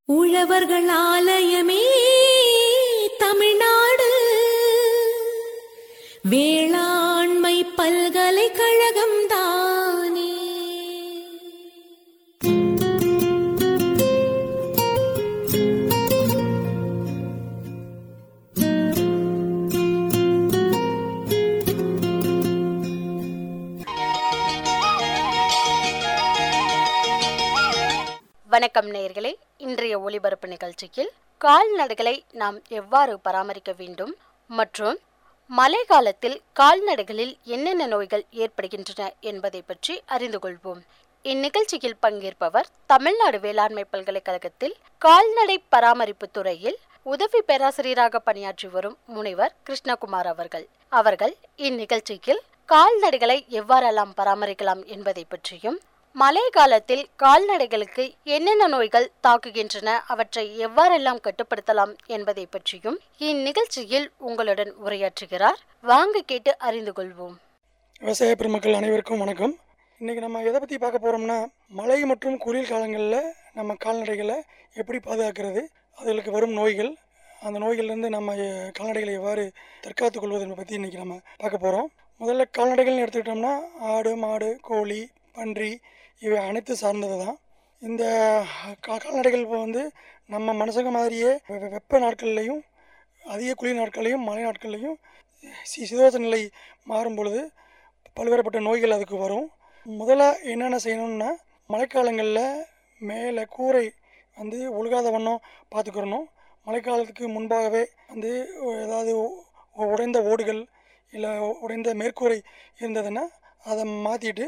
உழவர்கள் ஆலயமே தமிழ்நாடு வேளாண்மை பல்கலைக்கழகம் தானே வணக்கம் நேயர்களே இன்றைய ஒளிபரப்பு நிகழ்ச்சியில் கால்நடைகளை நாம் எவ்வாறு பராமரிக்க வேண்டும் மற்றும் மழை காலத்தில் கால்நடைகளில் என்னென்ன நோய்கள் ஏற்படுகின்றன என்பதை பற்றி அறிந்து கொள்வோம் இந்நிகழ்ச்சியில் பங்கேற்பவர் தமிழ்நாடு வேளாண்மை பல்கலைக்கழகத்தில் கால்நடை பராமரிப்பு துறையில் உதவி பேராசிரியராக பணியாற்றி வரும் முனைவர் கிருஷ்ணகுமார் அவர்கள் அவர்கள் இந்நிகழ்ச்சியில் கால்நடைகளை எவ்வாறெல்லாம் பராமரிக்கலாம் என்பதை பற்றியும் மழை காலத்தில் கால்நடைகளுக்கு என்னென்ன நோய்கள் தாக்குகின்றன அவற்றை எவ்வாறெல்லாம் கட்டுப்படுத்தலாம் என்பதை பற்றியும் இந்நிகழ்ச்சியில் உங்களுடன் உரையாற்றுகிறார் வாங்க கேட்டு அறிந்து கொள்வோம் விவசாய பெருமக்கள் அனைவருக்கும் வணக்கம் இன்றைக்கி நம்ம எதை பற்றி பார்க்க போகிறோம்னா மழை மற்றும் குளிர் காலங்களில் நம்ம கால்நடைகளை எப்படி பாதுகாக்கிறது அதுகளுக்கு வரும் நோய்கள் அந்த நோய்கள்லேருந்து நம்ம எ- கால்நடைகளை எவ்வாறு தற்காத்துக் கொள்வது பற்றி இன்றைக்கி நம்ம பார்க்க போகிறோம் முதல்ல கால்நடைகள்னு எடுத்துக்கிட்டோம்னா ஆடு மாடு கோழி பன்றி இவை அனைத்து சார்ந்தது தான் இந்த கா கால்நடைகள் இப்போ வந்து நம்ம மனுஷங்க மாதிரியே வெ- வெ- வெப்ப நாட்கள்லையும் அதிக குளிர் நாட்கள்லையும் மழை நாட்கள்லையும் சி சிதோச நிலை மாறும் பொழுது பல்வேறுபட்ட நோய்கள் அதுக்கு வரும் முதல்ல என்னென்ன செய்யணும்னா மழைக்காலங்களில் மேலே கூரை வந்து ஒழுகாத வண்ணம் பார்த்துக்கிறணும் மழைக்காலத்துக்கு முன்பாகவே வந்து ஏதாவது உ- உடைந்த ஓடுகள் இல்லை உடைந்த மேற்கூரை இருந்ததுன்னா அதை மாற்றிட்டு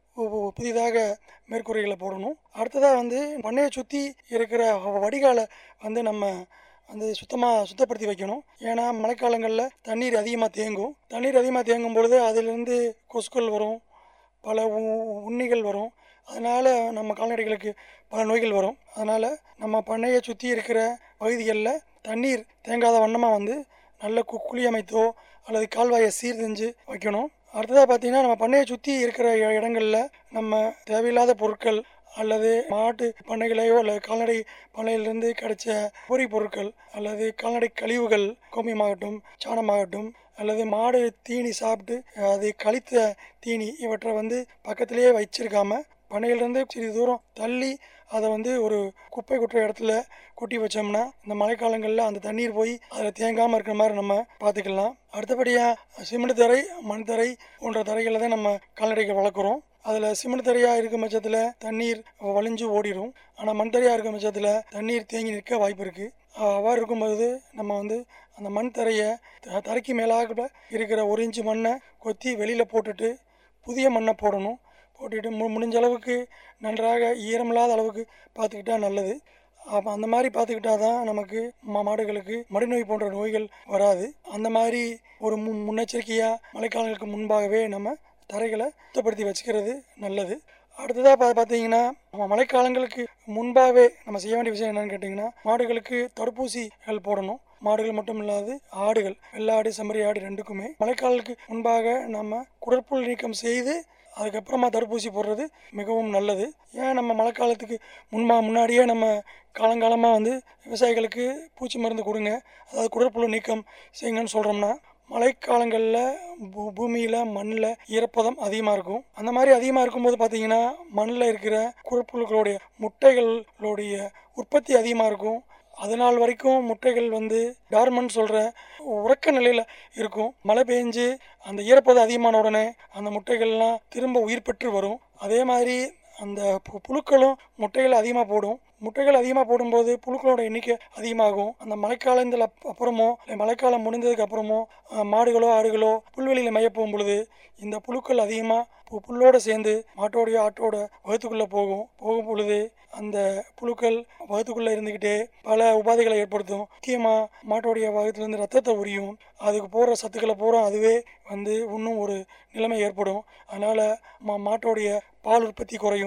புதிதாக மேற்கூரைகளை போடணும் அடுத்ததாக வந்து பண்ணையை சுற்றி இருக்கிற வடிகாலை வந்து நம்ம வந்து சுத்தமாக சுத்தப்படுத்தி வைக்கணும் ஏன்னா மழைக்காலங்களில் தண்ணீர் அதிகமாக தேங்கும் தண்ணீர் அதிகமாக தேங்கும் பொழுது அதிலிருந்து கொசுக்கள் வரும் பல உ- உண்ணிகள் வரும் அதனால் நம்ம கால்நடைகளுக்கு பல நோய்கள் வரும் அதனால் நம்ம பண்ணையை சுற்றி இருக்கிற பகுதிகளில் தண்ணீர் தேங்காத வண்ணமாக வந்து நல்ல கு குழி அமைத்தோ அல்லது கால்வாயை சீர் செஞ்சு வைக்கணும் அடுத்ததாக பார்த்தீங்கன்னா நம்ம பண்ணையை சுற்றி இருக்கிற இ- இடங்கள்ல நம்ம தேவையில்லாத பொருட்கள் அல்லது மாட்டு பண்ணைகளையோ அல்லது கால்நடை பண்ணையிலிருந்து கிடைச்ச பொறி பொருட்கள் அல்லது கால்நடை கழிவுகள் கோமியமாகட்டும் சாணமாகட்டும் அல்லது மாடு தீனி சாப்பிட்டு அது கழித்த தீனி இவற்றை வந்து பக்கத்திலேயே வச்சிருக்காம பண்ணையிலிருந்து சிறிது தூரம் தள்ளி அதை வந்து ஒரு குப்பை கொட்டுற இடத்துல கொட்டி வச்சோம்னா இந்த மழைக்காலங்களில் அந்த தண்ணீர் போய் அதில் தேங்காமல் இருக்கிற மாதிரி நம்ம பார்த்துக்கலாம் அடுத்தபடியாக சிமெண்ட் தரை மண் தரை போன்ற தரைகளை தான் நம்ம கால்நடைகள் வளர்க்குறோம் அதில் சிமெண்ட் தரையாக இருக்கும் பட்சத்தில் தண்ணீர் வழிஞ்சு ஓடிடும் ஆனால் மண் தரையாக இருக்கும் பட்சத்தில் தண்ணீர் தேங்கி நிற்க வாய்ப்பு இருக்குது அவ்வாறு இருக்கும்போது நம்ம வந்து அந்த மண் தரையை த- தரைக்கு மேலாக இருக்கிற ஒரு இன்ச்சு மண்ணை கொத்தி வெளியில் போட்டுட்டு புதிய மண்ணை போடணும் போட்டுட்டு மு முடிஞ்ச அளவுக்கு நன்றாக ஈரமில்லாத அளவுக்கு பார்த்துக்கிட்டா நல்லது அப்போ அந்த மாதிரி பார்த்துக்கிட்டா தான் நமக்கு மா- மாடுகளுக்கு மடிநோய் போன்ற நோய்கள் வராது அந்த மாதிரி ஒரு மு முன்னெச்சரிக்கையாக மழைக்காலங்களுக்கு முன்பாகவே நம்ம தரைகளை சுத்தப்படுத்தி வச்சுக்கிறது நல்லது அடுத்ததாக பா பார்த்தீங்கன்னா நம்ம மழைக்காலங்களுக்கு முன்பாகவே நம்ம செய்ய வேண்டிய விஷயம் என்னன்னு கேட்டிங்கன்னா மாடுகளுக்கு தடுப்பூசிகள் போடணும் மாடுகள் மட்டும் இல்லாது ஆடுகள் வெள்ளாடு செம்மறி ஆடு ரெண்டுக்குமே மழைக்காலத்துக்கு முன்பாக நம்ம குடற்புல் நீக்கம் செய்து அதுக்கப்புறமா தடுப்பூசி போடுறது மிகவும் நல்லது ஏன் நம்ம மழைக்காலத்துக்கு முன்பா முன்னாடியே நம்ம காலங்காலமாக வந்து விவசாயிகளுக்கு பூச்சி மருந்து கொடுங்க அதாவது குடற்புழு நீக்கம் செய்யுங்கன்னு சொல்கிறோம்னா மழைக்காலங்களில் பூ பூமியில் மண்ணில் ஈரப்பதம் அதிகமாக இருக்கும் அந்த மாதிரி அதிகமாக இருக்கும்போது பார்த்தீங்கன்னா மண்ணில் இருக்கிற குடப்புழுக்களுடைய முட்டைகளுடைய உற்பத்தி அதிகமாக இருக்கும் அதனால் வரைக்கும் முட்டைகள் வந்து டார்மன் சொல்கிற உறக்க நிலையில் இருக்கும் மழை பெஞ்சு அந்த ஈரப்பதம் அதிகமான உடனே அந்த முட்டைகள்லாம் திரும்ப உயிர் பெற்று வரும் அதே மாதிரி அந்த பு- புழுக்களும் முட்டைகள் அதிகமாக போடும் முட்டைகள் அதிகமாக போடும்போது புழுக்களோட எண்ணிக்கை அதிகமாகும் அந்த மழைக்காலத்தில் அப் அப்புறமோ இல்லை மழைக்காலம் முடிந்ததுக்கு அப்புறமோ அஹ், மாடுகளோ ஆடுகளோ புல்வெளியில் மேய போகும் பொழுது இந்த புழுக்கள் அதிகமாக பு புல்லோடு சேர்ந்து மாட்டோடைய ஆட்டோட வகுத்துக்குள்ளே போகும் போகும் பொழுது அந்த புழுக்கள் வகுத்துக்குள்ளே இருந்துக்கிட்டே பல உபாதைகளை ஏற்படுத்தும் முக்கியமாக மாட்டோடைய வகுத்துலேருந்து ரத்தத்தை உரியும் அதுக்கு போகிற சத்துக்களை பூரா அதுவே வந்து இன்னும் ஒரு நிலைமை ஏற்படும் அதனால் மா மாட்டோடைய பால் உற்பத்தி குறையும்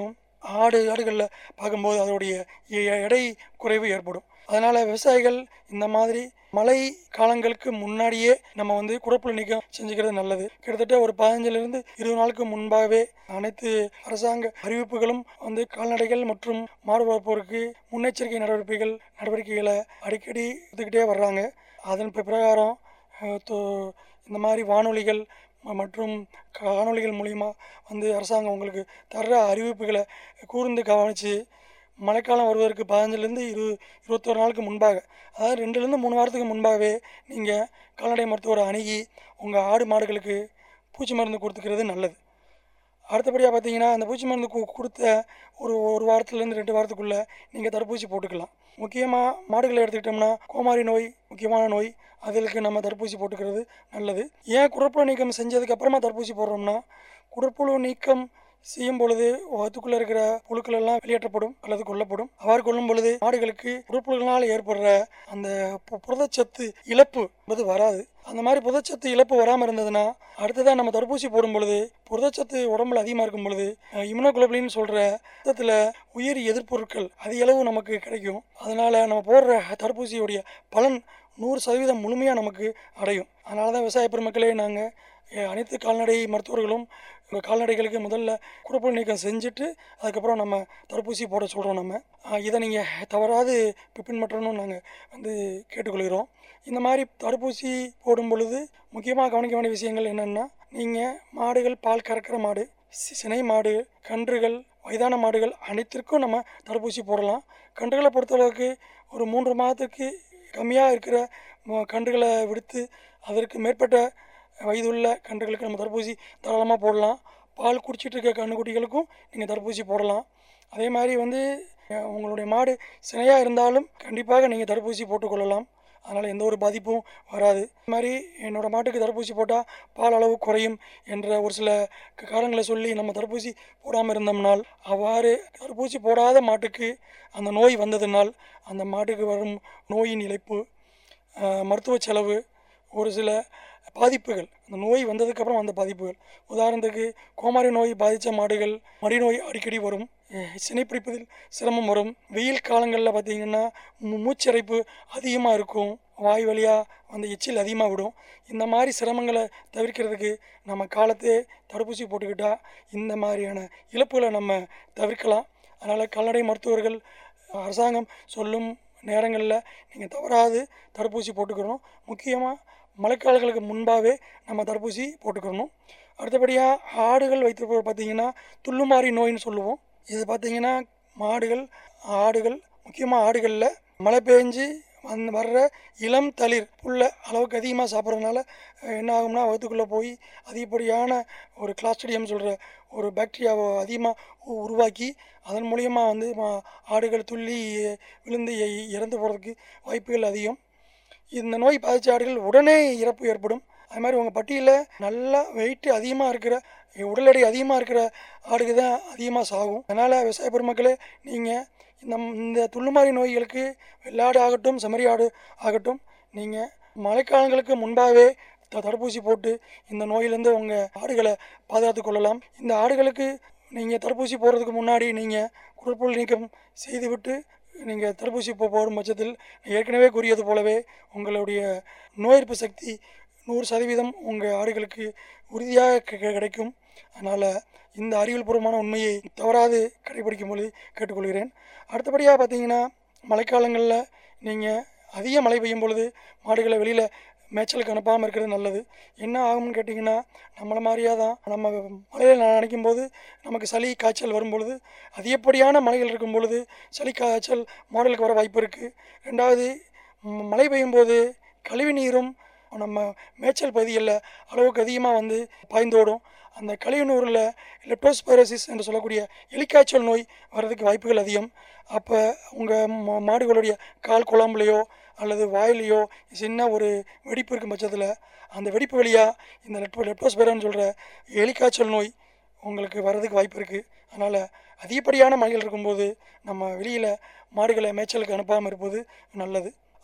ஆடு ஆடுகளில் பார்க்கும்போது அதோடைய எ- எடை குறைவு ஏற்படும் அதனால் விவசாயிகள் இந்த மாதிரி மழை காலங்களுக்கு முன்னாடியே நம்ம வந்து குடப்புழு நீக்கம் செஞ்சுக்கிறது நல்லது கிட்டத்தட்ட ஒரு பதினஞ்சுலேருந்து இருபது நாளுக்கு முன்பாகவே அனைத்து அரசாங்க அறிவிப்புகளும் வந்து கால்நடைகள் மற்றும் மாடு வளர்ப்போருக்கு முன்னெச்சரிக்கை நடவடிக்கைகள் நடவடிக்கைகளை அடிக்கடி எடுத்துக்கிட்டே வர்றாங்க அதன் பி- பிரகாரம் அஹ், தோ- இந்த மாதிரி வானொலிகள் ம- மற்றும் காணொளிகள் மூலிமா வந்து அரசாங்கம் உங்களுக்கு தர்ற அறிவிப்புகளை கூர்ந்து கவனித்து மழைக்காலம் வருவதற்கு பதினஞ்சுலேருந்து இரு இருபத்தொரு நாளுக்கு முன்பாக அதாவது ரெண்டுலேருந்து மூணு வாரத்துக்கு முன்பாகவே நீங்கள் கால்நடை மருத்துவரை அணுகி உங்கள் ஆடு மாடுகளுக்கு பூச்சி மருந்து கொடுத்துக்கிறது நல்லது அடுத்தபடியாக பார்த்தீங்கன்னா அந்த பூச்சி மருந்து கு- கொடுத்த ஒரு ஒரு வாரத்துலேருந்து ரெண்டு வாரத்துக்குள்ளே நீங்கள் தடுப்பூசி போட்டுக்கலாம் முக்கியமாக மாடுகளை எடுத்துக்கிட்டோம்னா கோமாரி நோய் முக்கியமான நோய் அதுக்கு நம்ம தடுப்பூசி போட்டுக்கிறது நல்லது ஏன் குடற்புழு நீக்கம் செஞ்சதுக்கு அப்புறமா தடுப்பூசி போடுறோம்னா குடற்புழு நீக்கம் செய்யும் பொழுது வகுத்துக்குள்ளே இருக்கிற புழுக்கள் எல்லாம் வெளியேற்றப்படும் அல்லது கொல்லப்படும் அவ்வாறு கொல்லும் பொழுது மாடுகளுக்கு உறுப்புகளால் ஏற்படுற அந்த பு- புரதச்சத்து இழப்பு என்பது வராது அந்த மாதிரி புரதச்சத்து இழப்பு வராமல் இருந்ததுன்னா அடுத்ததான் நம்ம தடுப்பூசி போடும் பொழுது புரதச்சத்து உடம்புல அதிகமாக இருக்கும் பொழுது இம்யூனோகுளோபிளின்னு சொல்கிற ரத்தத்தில் உயிர் எதிர்ப்பொருட்கள் அதிக அளவு நமக்கு கிடைக்கும் அதனால் நம்ம போடுற தடுப்பூசியுடைய பலன் நூறு சதவீதம் முழுமையாக நமக்கு அடையும் அதனால தான் விவசாய பெருமக்களே நாங்கள் அனைத்து கால்நடை மருத்துவர்களும் உங்கள் கால்நடைகளுக்கு முதல்ல குடப்புழு நீக்கம் செஞ்சுட்டு அதுக்கப்புறம் நம்ம தடுப்பூசி போட சொல்கிறோம் நம்ம ஆஹ் இதை நீங்கள் தவறாது பின்பற்றணும்னு நாங்கள் வந்து கேட்டுக்கொள்கிறோம் இந்த மாதிரி தடுப்பூசி போடும் பொழுது முக்கியமாக கவனிக்க வேண்டிய விஷயங்கள் என்னென்னா நீங்கள் மாடுகள் பால் கறக்கிற மாடு சி- சினை மாடு கன்றுகள் வயதான மாடுகள் அனைத்திற்கும் நம்ம தடுப்பூசி போடலாம் கன்றுகளை பொறுத்தளவுக்கு ஒரு மூன்று மாதத்துக்கு கம்மியாக இருக்கிற ம- கன்றுகளை விடுத்து அதற்கு மேற்பட்ட வயதுள்ள கன்றுகளுக்கு நம்ம தடுப்பூசி தாராளமாக போடலாம் பால் குடிச்சிட்டு இருக்க கன்றுக்குட்டிகளுக்கும் நீங்கள் தடுப்பூசி போடலாம் அதே மாதிரி வந்து அஹ், உங்களுடைய மாடு சினையாக இருந்தாலும் கண்டிப்பாக நீங்கள் தடுப்பூசி போட்டுக்கொள்ளலாம் அதனால் எந்த ஒரு பாதிப்பும் வராது இது மாதிரி என்னோடய மாட்டுக்கு தடுப்பூசி போட்டால் பால் அளவு குறையும் என்ற ஒரு சில க- காரணங்களை சொல்லி நம்ம தடுப்பூசி போடாமல் இருந்தோம்னால் அவ்வாறு தடுப்பூசி போடாத மாட்டுக்கு அந்த நோய் வந்ததுனால் அந்த மாட்டுக்கு வரும் நோயின் இழப்பு அஹ், மருத்துவ செலவு ஒரு சில பாதிப்புகள் அந்த நோய் வந்ததுக்கப்புறம் வந்த பாதிப்புகள் உதாரணத்துக்கு கோமாரி நோய் பாதித்த மாடுகள் மடிநோய் அடிக்கடி வரும் அஹ் சினைப்பிடிப்பதில் சிரமம் வரும் வெயில் காலங்களில் பார்த்தீங்கன்னா மூ- மூச்சரைப்பு அதிகமாக இருக்கும் வாய் வழியாக அந்த எச்சில் அதிகமாக விடும் இந்த மாதிரி சிரமங்களை தவிர்க்கிறதுக்கு நம்ம காலத்தே தடுப்பூசி போட்டுக்கிட்டா இந்த மாதிரியான இழப்புகளை நம்ம தவிர்க்கலாம் அதனால் கால்நடை மருத்துவர்கள் அரசாங்கம் சொல்லும் நேரங்களில் நீங்கள் தவறாது தடுப்பூசி போட்டுக்கணும் முக்கியமாக மழைக்காலங்களுக்கு முன்பாகவே நம்ம தடுப்பூசி போட்டுக்கணும் அடுத்தபடியாக ஆடுகள் வைத்திருப்பவர் பார்த்தீங்கன்னா துள்ளுமாறி நோயின்னு சொல்லுவோம் இது பார்த்தீங்கன்னா மாடுகள் ஆடுகள் முக்கியமாக ஆடுகளில் மழை பெஞ்சு வந்து வர்ற இளம் தளிர் புல்லை அளவுக்கு அதிகமாக சாப்பிட்றதுனால அஹ், என்ன ஆகும்னா வகுத்துக்குள்ளே போய் அதிகப்படியான ஒரு கிளாஸ்டிடியம் சொல்கிற ஒரு பாக்டீரியாவை அதிகமாக உருவாக்கி அதன் மூலியமா வந்து மா- ஆடுகள் துள்ளி விழுந்து இ- இறந்து போகிறதுக்கு வாய்ப்புகள் அதிகம் இந்த நோய் பாதித்த ஆடுகள் உடனே இறப்பு ஏற்படும் அது மாதிரி உங்கள் பட்டியலில் நல்லா வெயிட் அதிகமாக இருக்கிற உடல் எடை அதிகமாக இருக்கிற ஆடுக்கு தான் அதிகமாக சாகும் அதனால் விவசாய பெருமக்களே நீங்கள் இந்த இந்த துள்ளுமாறி நோய்களுக்கு வெள்ளாடு ஆகட்டும் செம்மறி ஆடு ஆகட்டும் நீங்கள் மழைக்காலங்களுக்கு முன்பாகவே த- தடுப்பூசி போட்டு இந்த நோயிலேருந்து உங்கள் ஆடுகளை பாதுகாத்து கொள்ளலாம் இந்த ஆடுகளுக்கு நீங்கள் தடுப்பூசி போடுறதுக்கு முன்னாடி நீங்கள் குடற்புழு நீக்கம் செய்துவிட்டு நீங்கள் தடுப்பூசி போ போடும் பட்சத்தில் ஏற்கனவே கூறியது போலவே உங்களுடைய நோய் எதிர்ப்பு சக்தி நூறு சதவீதம் உங்கள் ஆடுகளுக்கு உறுதியாக கி- கி- கிடைக்கும் அதனால் இந்த அறிவியல் பூர்வமான உண்மையை தவறாது கடைபிடிக்கும்படி கேட்டுக்கொள்கிறேன் அடுத்தபடியாக பார்த்தீங்கன்னா மழைக்காலங்களில் நீங்கள் அதிக மழை பெய்யும் பொழுது மாடுகளை வெளியில் மேய்ச்சலுக்கு அனுப்பாமல் இருக்கிறது நல்லது என்ன ஆகும்னு கேட்டிங்கன்னா நம்மளை மாதிரியே தான் நம்ம மழையில் நினைக்கும் போது நமக்கு சளி காய்ச்சல் வரும் பொழுது அதிகப்படியான மழைகள் இருக்கும் பொழுது சளி காய்ச்சல் மாடுகளுக்கு வர வாய்ப்பு இருக்குது ரெண்டாவது ம- மழை பெய்யும் போது கழிவு நீரும் நம்ம மேய்ச்சல் பகுதிகளில் அளவுக்கு அதிகமாக வந்து பாய்ந்தோடும் அந்த கழிவு நீரில் லெப்டோஸ்பைரோசிஸ் என்று சொல்லக்கூடிய எலிக்காய்ச்சல் நோய் வர்றதுக்கு வாய்ப்புகள் அதிகம் அப்போ உங்கள் மாடுகளுடைய கால் குழம்புலையோ அல்லது வாயிலையோ சின்ன ஒரு வெடிப்பு இருக்கும் பட்சத்தில் அந்த வெடிப்பு வழியாக இந்த லெப்டோ லெப்டோஸ்பைரோன்னு சொல்கிற எலிக்காய்ச்சல் நோய் உங்களுக்கு வர்றதுக்கு வாய்ப்பு இருக்குது அதனால் அதிகப்படியான மழைகள் இருக்கும்போது நம்ம வெளியில் மாடுகளை மேய்ச்சலுக்கு அனுப்பாமல் இருப்பது நல்லது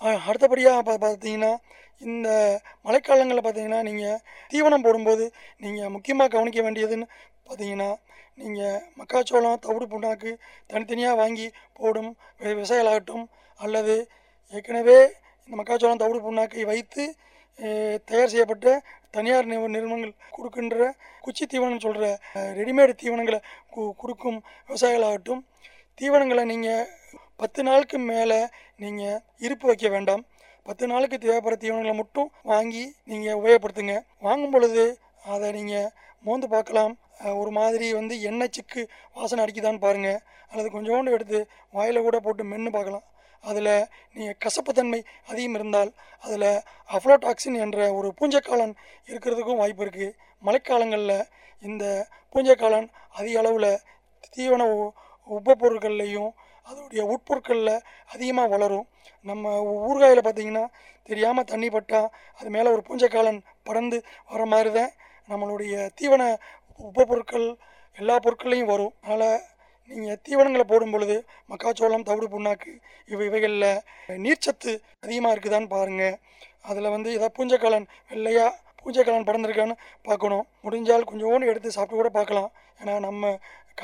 அஹ் அடுத்தபடியாக பா பார்த்தீங்கன்னா இந்த மழைக்காலங்களில் பார்த்தீங்கன்னா நீங்கள் தீவனம் போடும்போது நீங்கள் முக்கியமாக கவனிக்க வேண்டியதுன்னு பார்த்தீங்கன்னா நீங்கள் மக்காச்சோளம் தவிடு புண்ணாக்கு தனித்தனியாக வாங்கி போடும் வி- விவசாயிகளாகட்டும் அல்லது ஏற்கனவே இந்த மக்காச்சோளம் தவிடு புண்ணாக்கை வைத்து அஹ், தயார் செய்யப்பட்ட தனியார் நிறுவ நிறுவனங்கள் கொடுக்கின்ற குச்சி தீவனம் சொல்கிற ரெடிமேடு தீவனங்களை கு- கொடுக்கும் விவசாயிகளாகட்டும் தீவனங்களை நீங்கள் பத்து நாளுக்கு மேலே நீங்கள் இருப்பு வைக்க வேண்டாம் பத்து நாளுக்கு தேவைப்படுற தீவனங்களை மட்டும் வாங்கி நீங்கள் உபயோகப்படுத்துங்க வாங்கும் பொழுது அதை நீங்கள் மோந்து பார்க்கலாம் அஹ் ஒரு மாதிரி வந்து எண்ணெய் சிக்கு வாசனை அடிக்குதான்னு பாருங்கள் அல்லது கொஞ்சோண்டு எடுத்து வாயில் கூட போட்டு மென்று பார்க்கலாம் அதில் நீங்கள் கசப்புத்தன்மை அதிகம் இருந்தால் அதில் அஃப்ளோடாக்சின் என்ற ஒரு பூஞ்சைக்காளான் இருக்கிறதுக்கும் வாய்ப்பு இருக்குது மழைக்காலங்களில் இந்த பூஞ்சைக்காளான் அதிக அளவில் தீவன உ- உபப்பொருட்கள்லையும் அதோடைய உட்பொருட்களில் அதிகமாக வளரும் நம்ம ஊறுகாயில் பார்த்தீங்கன்னா தெரியாமல் தண்ணி பட்டால் அது மேலே ஒரு பூஞ்சைக்காளான் பறந்து வர மாதிரி தான் நம்மளுடைய தீவன உபப்பொருட்கள் எல்லா பொருட்களையும் வரும் அதனால் நீங்கள் தீவனங்களை போடும் பொழுது மக்காச்சோளம் தவிடு புண்ணாக்கு இவை இவைகளில் நீர்ச்சத்து அதிகமாக இருக்குதான்னு பாருங்கள் அதில் வந்து ஏதாவது பூஞ்சைக்காளான் வெள்ளையாக பூஞ்சைக்காளான் பறந்துருக்கான்னு பார்க்கணும் முடிஞ்சால் கொஞ்சோண்டு எடுத்து சாப்பிட்டு கூட பார்க்கலாம் ஏன்னா நம்ம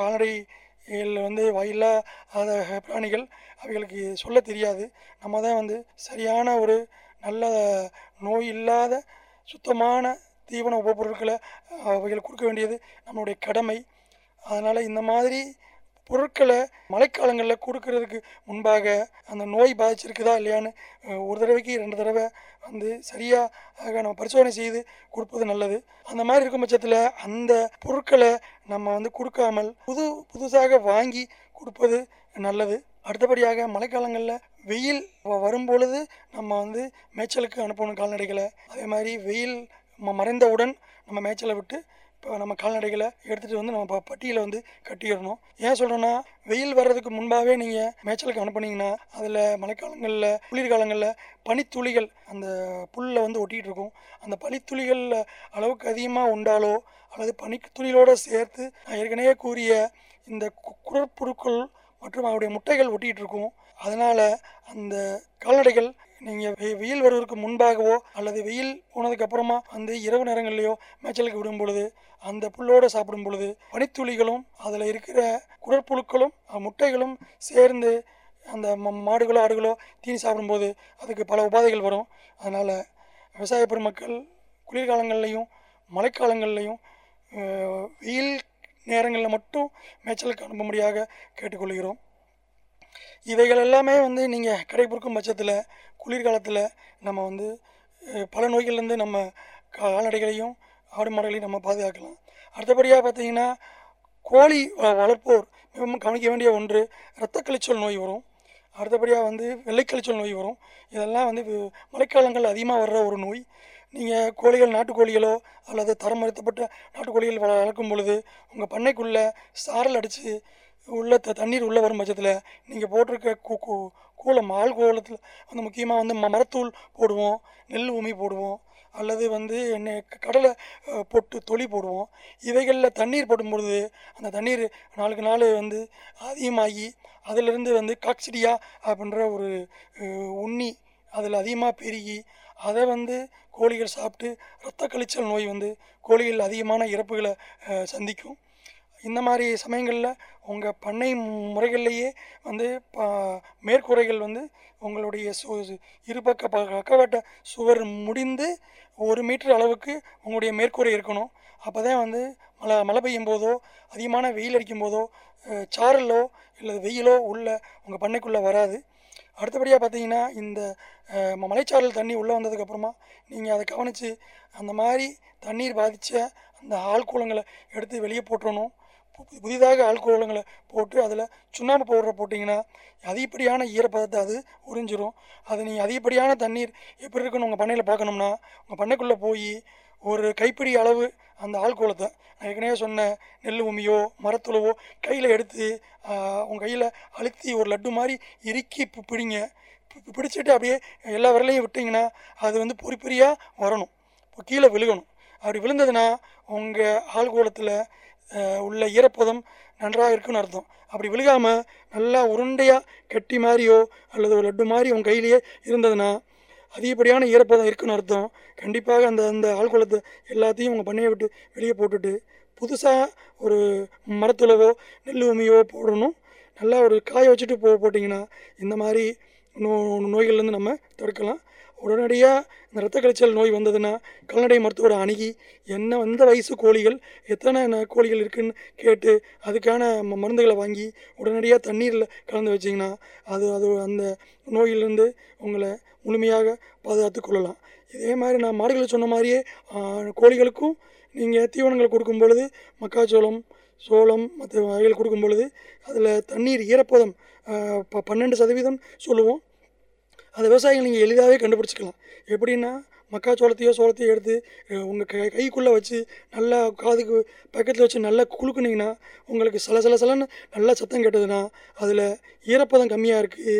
கால்நடைகள் வந்து வாயில்லா அத பிராணிகள் அவைகளுக்கு சொல்ல தெரியாது நம்ம தான் வந்து சரியான ஒரு நல்ல நோய் இல்லாத சுத்தமான தீவன உபப்பொருட்களை அவைகள் கொடுக்க வேண்டியது நம்மளுடைய கடமை அதனால் இந்த மாதிரி பொருட்களை மழைக்காலங்களில் கொடுக்கறதுக்கு முன்பாக அந்த நோய் பாதிச்சிருக்குதா இல்லையான்னு அஹ், ஒரு தடவைக்கு ரெண்டு தடவை வந்து சரியாக நம்ம பரிசோதனை செய்து கொடுப்பது நல்லது அந்த மாதிரி இருக்கும் பட்சத்தில் அந்த பொருட்களை நம்ம வந்து கொடுக்காமல் புது புதுசாக வாங்கி கொடுப்பது நல்லது அடுத்தபடியாக மழைக்காலங்களில் வெயில் வ- வரும் பொழுது நம்ம வந்து மேய்ச்சலுக்கு அனுப்பணும் கால்நடைகளை அதே மாதிரி வெயில் ம- மறைந்தவுடன் நம்ம மேய்ச்சலை விட்டு இப்போ நம்ம கால்நடைகளை எடுத்துகிட்டு வந்து நம்ம ப- பட்டியில் வந்து கட்டிடணும் ஏன் சொல்கிறேன்னா வெயில் வர்றதுக்கு முன்பாகவே நீங்கள் மேய்ச்சலுக்கு அனுப்புனீங்கன்னா அதில் மழைக்காலங்களில் குளிர்காலங்களில் பனித்துளிகள் அந்த புல்லில் வந்து ஒட்டிகிட்டு இருக்கும் அந்த பனித்துளிகள் அளவுக்கு அதிகமாக உண்டாலோ அல்லது பனித்துளிகளோடு சேர்த்து நான் ஏற்கனவே கூறிய இந்த கு- குடற்புழுக்கள் மற்றும் அவருடைய முட்டைகள் ஒட்டிகிட்டு இருக்கும் அதனால் அந்த கால்நடைகள் நீங்கள் வெ வெயில் வருவதற்கு முன்பாகவோ அல்லது வெயில் போனதுக்கு அப்புறமா வந்து இரவு நேரங்கள்லையோ மேய்ச்சலுக்கு விடும் பொழுது அந்த புல்லோடு சாப்பிடும் பொழுது பனித்துளிகளும் அதில் இருக்கிற குடற்புழுக்களும் அஹ், முட்டைகளும் சேர்ந்து அந்த ம- மாடுகளோ ஆடுகளோ தீனி சாப்பிடும்போது அதுக்கு பல உபாதைகள் வரும் அதனால் விவசாய பெருமக்கள் குளிர்காலங்கள்லையும் மழைக்காலங்கள்லையும் அஹ், வெயில் நேரங்களில் மட்டும் மேய்ச்சலுக்கு அனுப்பும்படியாக கேட்டுக்கொள்கிறோம் இவைகள் எல்லாமே வந்து நீங்கள் கடைபிடிக்கும் பட்சத்தில் குளிர்காலத்தில் நம்ம வந்து அஹ், பல நோய்கள்லேருந்து நம்ம கால்நடைகளையும் ஆடு மாடுகளையும் நம்ம பாதுகாக்கலாம் அடுத்தபடியாக பார்த்தீங்கன்னா கோழி வ- வளர்ப்போர் மிகவும் கவனிக்க வேண்டிய ஒன்று இரத்த கழிச்சல் நோய் வரும் அடுத்தபடியாக வந்து வெள்ளைக்கழிச்சல் நோய் வரும் இதெல்லாம் வந்து வி- மழைக்காலங்கள் அதிகமாக வர்ற ஒரு நோய் நீங்கள் கோழிகள் நாட்டுக்கோழிகளோ அல்லது தரம் மறுத்தப்பட்ட நாட்டுக்கோழிகள் வள- வளர்க்கும் பொழுது உங்கள் பண்ணைக்குள்ளே சாரல் அடித்து உள்ள த தண்ணீர் உள்ளே வரும் பட்சத்தில் நீங்கள் போட்டிருக்க கூ கூ கூலம் ஆள் கோலத்தில் வந்து முக்கியமாக வந்து ம- மரத்தூள் போடுவோம் நெல் உமி போடுவோம் அல்லது வந்து நெ- கடலை அஹ், பொட்டு தொளி போடுவோம் இவைகளில் தண்ணீர் படும் பொழுது அந்த தண்ணீர் நாளுக்கு நாள் வந்து அதிகமாகி அதிலிருந்து வந்து காக்சிடியா அப்படின்ற ஒரு அஹ், உண்ணி அதில் அதிகமாக பெருகி அதை வந்து கோழிகள் சாப்பிட்டு இரத்த கழிச்சல் நோய் வந்து கோழிகள் அதிகமான இறப்புகளை அஹ், சந்திக்கும் இந்த மாதிரி சமயங்களில் உங்கள் பண்ணை முறைகள்லேயே வந்து ப மேற்கூரைகள் வந்து உங்களுடைய சு சு- இருபக்க ப பக்கவாட்ட சுவர் முடிந்து ஒரு மீட்டர் அளவுக்கு உங்களுடைய மேற்கூரை இருக்கணும் அப்போ தான் வந்து மழை மழை பெய்யும் போதோ அதிகமான வெயில் அடிக்கும் போதோ அஹ், சாரலோ இல்லை வெயிலோ உள்ள உங்கள் பண்ணைக்குள்ளே வராது அடுத்தபடியாக பார்த்தீங்கன்னா இந்த அஹ், ம- மலைச்சாரல் தண்ணி உள்ளே வந்ததுக்கப்புறமா நீங்கள் அதை கவனித்து அந்த மாதிரி தண்ணீர் பாதித்த அந்த ஆழ்கூலங்களை எடுத்து வெளியே போட்டுறணும் பு- புதிதாக ஆழ்கூலங்களை போட்டு அதில் சுண்ணாம்பு பவுடரை போட்டிங்கன்னா அதிகப்படியான ஈரப்பதத்தை அது உறிஞ்சிரும் அது நீங்கள் அதிகப்படியான தண்ணீர் எப்படி இருக்குன்னு உங்கள் பண்ணையில் பார்க்கணும்னா உங்கள் பண்ணைக்குள்ளே போய் ஒரு கைப்பிடி அளவு அந்த ஆழ்கூலத்தை நான் ஏற்கனவே சொன்ன நெல் உமியோ மரத்துளவோ கையில் எடுத்து உங்கள் கையில் அழுத்தி ஒரு லட்டு மாதிரி இறுக்கி பி- பிடிங்க பி- பிடிச்சிட்டு அப்படியே எல்லா விரலையும் விட்டிங்கன்னா அது வந்து பொறி பொறியாக வரணும் இப்போ கீழே விழுகணும் அப்படி விழுந்ததுன்னா உங்கள் ஆழ்கூலத்தில் அஹ், உள்ள ஈரப்பதம் நன்றாக இருக்குன்னு அர்த்தம் அப்படி விழுகாமல் நல்லா உருண்டையாக கட்டி மாதிரியோ அல்லது ஒரு லட்டு மாதிரி உங்கள் கையிலேயே இருந்ததுன்னா அதிகப்படியான ஈரப்பதம் இருக்குன்னு அர்த்தம் கண்டிப்பாக அந்த அந்த ஆழ்குளத்தை எல்லாத்தையும் உங்கள் பண்ணையை விட்டு வெளியே போட்டுட்டு புதுசாக ஒரு மரத்துலவோ நெல் உமியோ போடணும் நல்லா ஒரு காய வச்சுட்டு போ போட்டிங்கன்னா இந்த மாதிரி நோ நோய்கள்லேருந்து நம்ம தடுக்கலாம் உடனடியாக இந்த இரத்த கழிச்சல் நோய் வந்ததுன்னா கால்நடை மருத்துவரை அணுகி என்ன எந்த வயசு கோழிகள் எத்தனை ந- கோழிகள் இருக்குன்னு கேட்டு அதுக்கான ம- மருந்துகளை வாங்கி உடனடியாக தண்ணீரில் கலந்து வச்சிங்கன்னா அது அது அந்த நோயிலிருந்து உங்களை முழுமையாக பாதுகாத்து கொள்ளலாம் இதே மாதிரி நான் மாடுகளுக்கு சொன்ன மாதிரியே ஆ, கோழிகளுக்கும் நீங்கள் தீவனங்கள் கொடுக்கும் பொழுது மக்காச்சோளம் சோளம் மற்ற வகைகள் கொடுக்கும் பொழுது அதில் தண்ணீர் ஈரப்பதம் ஆ, ப பன்னெண்டு சதவீதம் சொல்லுவோம் அந்த விவசாயிகள் நீங்கள் எளிதாகவே கண்டுபிடிச்சிக்கலாம் எப்படின்னா மக்காச்சோளத்தையோ சோளத்தையோ எடுத்து உங்கள் கை கைக்குள்ளே வச்சு நல்லா காதுக்கு பக்கத்தில் வச்சு நல்லா குலுக்குனீங்கன்னா உங்களுக்கு சல சல சலன்னு நல்லா சத்தம் கேட்டதுன்னா அதில் ஈரப்பதம் கம்மியாக இருக்குது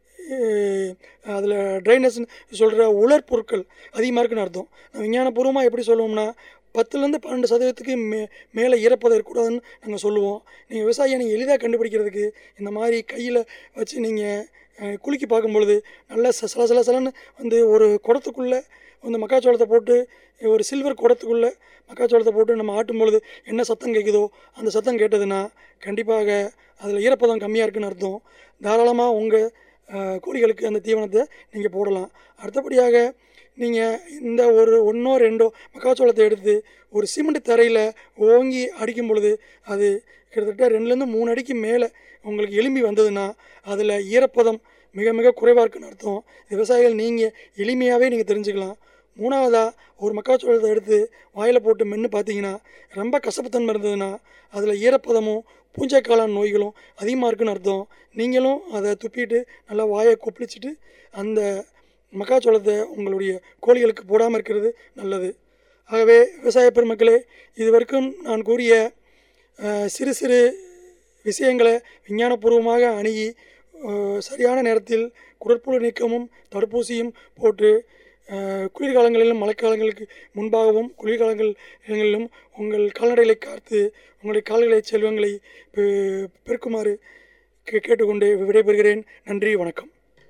அதில் ட்ரைனஸ்ன்னு சொல்கிற உலர் பொருட்கள் அதிகமாக இருக்குன்னு அர்த்தம் நான் விஞ்ஞானபூர்வமாக எப்படி சொல்லுவோம்னா பத்துலேருந்து பன்னெண்டு சதவீதத்துக்கு மே மேலே ஈரப்பதம் இருக்கக்கூடாதுன்னு நாங்கள் சொல்லுவோம் நீங்கள் விவசாயியை நீங்கள் எளிதாக கண்டுபிடிக்கிறதுக்கு இந்த மாதிரி கையில் வச்சு நீங்கள் குலுக்கி பார்க்கும் பொழுது நல்லா ச சல சல சலன்னு வந்து ஒரு குடத்துக்குள்ளே வந்து மக்காச்சோளத்தை போட்டு ஒரு சில்வர் குடத்துக்குள்ளே மக்காச்சோளத்தை போட்டு நம்ம ஆட்டும் பொழுது என்ன சத்தம் கேட்குதோ அந்த சத்தம் கேட்டதுன்னா கண்டிப்பாக அதில் ஈரப்பதம் கம்மியாக இருக்குன்னு அர்த்தம் தாராளமாக உங்கள் கோழிகளுக்கு அந்த தீவனத்தை நீங்கள் போடலாம் அடுத்தபடியாக நீங்கள் இந்த ஒரு ஒன்றோ ரெண்டோ மக்காச்சோளத்தை எடுத்து ஒரு சிமெண்ட் தரையில் ஓங்கி அடிக்கும் பொழுது அது கிட்டத்தட்ட ரெண்டுலேருந்து மூணு அடிக்கு மேலே உங்களுக்கு எலும்பி வந்ததுன்னா அதில் ஈரப்பதம் மிக மிக குறைவாக இருக்குன்னு அர்த்தம் விவசாயிகள் நீங்கள் எளிமையாகவே நீங்கள் தெரிஞ்சுக்கலாம் மூணாவதாக ஒரு மக்காச்சோளத்தை எடுத்து வாயில் போட்டு மென்று பார்த்தீங்கன்னா ரொம்ப கசப்புத்தன்மை இருந்ததுன்னா அதில் ஈரப்பதமும் பூஞ்சைக்காளான் நோய்களும் அதிகமாக இருக்குன்னு அர்த்தம் நீங்களும் அதை துப்பிட்டு நல்லா வாயை கொப்பளிச்சிட்டு அந்த மக்காச்சோளத்தை உங்களுடைய கோழிகளுக்கு போடாமல் இருக்கிறது நல்லது ஆகவே விவசாய பெருமக்களே இதுவரைக்கும் நான் கூறிய அஹ், சிறு சிறு விஷயங்களை விஞ்ஞானபூர்வமாக அணுகி அஹ், சரியான நேரத்தில் குடற்புழு நீக்கமும் தடுப்பூசியும் போட்டு அஹ், குளிர்காலங்களிலும் மழைக்காலங்களுக்கு முன்பாகவும் குளிர்காலங்களிலும் உங்கள் கால்நடைகளை காத்து உங்களுடைய கால்நடை செல்வங்களை பெ- பெருக்குமாறு கே- கேட்டுக்கொண்டு விடைபெறுகிறேன் நன்றி வணக்கம்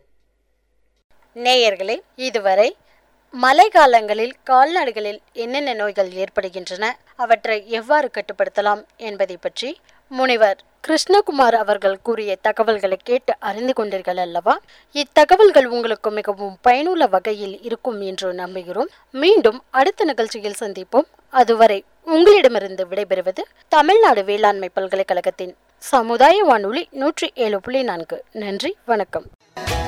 நேயர்களே இதுவரை மழை காலங்களில் கால்நடைகளில் என்னென்ன நோய்கள் ஏற்படுகின்றன அவற்றை எவ்வாறு கட்டுப்படுத்தலாம் என்பதை பற்றி முனிவர் கிருஷ்ணகுமார் அவர்கள் கூறிய தகவல்களை கேட்டு அறிந்து கொண்டீர்கள் அல்லவா இத்தகவல்கள் உங்களுக்கு மிகவும் பயனுள்ள வகையில் இருக்கும் என்று நம்புகிறோம் மீண்டும் அடுத்த நிகழ்ச்சியில் சந்திப்போம் அதுவரை உங்களிடமிருந்து விடைபெறுவது தமிழ்நாடு வேளாண்மை பல்கலைக்கழகத்தின் சமுதாய வானொலி நூற்றி ஏழு புள்ளி நான்கு நன்றி வணக்கம்